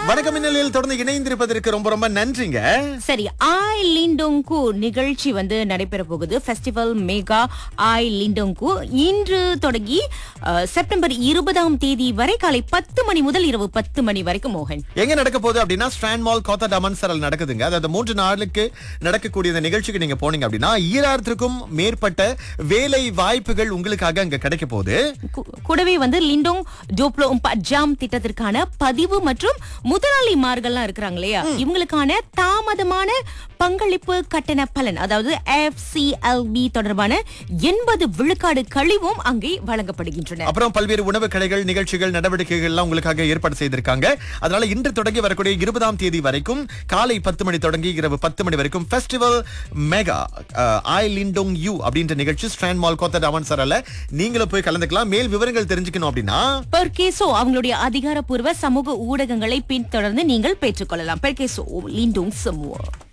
வணக்கம் மின்னலில் தொடர்ந்து இணைந்திருப்பதற்கு ரொம்ப ரொம்ப நன்றிங்க சரி ஆய் லிண்டோங்கு நிகழ்ச்சி வந்து நடைபெற போகுது ஃபெஸ்டிவல் மேகா ஆய் லிண்டோங்கு இன்று தொடங்கி அஹ், செப்டம்பர் இருபதாம் தேதி வரை காலை பத்து மணி முதல் இரவு பத்து மணி வரைக்கும் மோகன் எங்க நடக்க போகுது அப்படின்னா ஸ்ட்ராண்ட் மால் கோத்தா டமன் சரல் நடக்குதுங்க அதாவது மூன்று நாளுக்கு நடக்கக்கூடிய இந்த நிகழ்ச்சிக்கு நீங்க போனீங்க அப்படின்னா ஈராயிரத்திற்கும் மேற்பட்ட வேலை வாய்ப்புகள் உங்களுக்காக அங்க கிடைக்க போகுது கு- கூடவே வந்து லிண்டோங் டோப்ளோ ஜாம் திட்டத்திற்கான பதிவு மற்றும் முதலாளிமார்கள்லாம் இருக்கிறாங்க இல்லையா இவங்களுக்கான தாமதமான பங்களிப்பு கட்டண பலன் அதாவது எஃப்சிஎல்பி தொடர்பான எண்பது விழுக்காடு கழிவும் அங்கே வழங்கப்படுகின்றன அப்புறம் பல்வேறு உணவு கடைகள் நிகழ்ச்சிகள் நடவடிக்கைகள் எல்லாம் உங்களுக்காக ஏற்பாடு செய்திருக்காங்க அதனால இன்று தொடங்கி வரக்கூடிய இருபதாம் தேதி வரைக்கும் காலை பத்து மணி தொடங்கி இரவு பத்து மணி வரைக்கும் ஃபெஸ்டிவல் மெகா ஐ லிண்டோங் யூ அப்படின்ற நிகழ்ச்சி ஸ்ட்ராண்ட் மால் கோத்தா டமன் சரல்ல நீங்களும் போய் கலந்துக்கலாம் மேல் விவரங்கள் தெரிஞ்சுக்கணும் அப்படின்னா பெர்கேசோ அவங்களுடைய அதிகாரப்பூர்வ சமூக ஊடகங்களை பின்தொடர்ந்து நீங்கள் பெற்றுக்கொள்ளலாம் பெர்கேசோ லிண்டோங் சமூக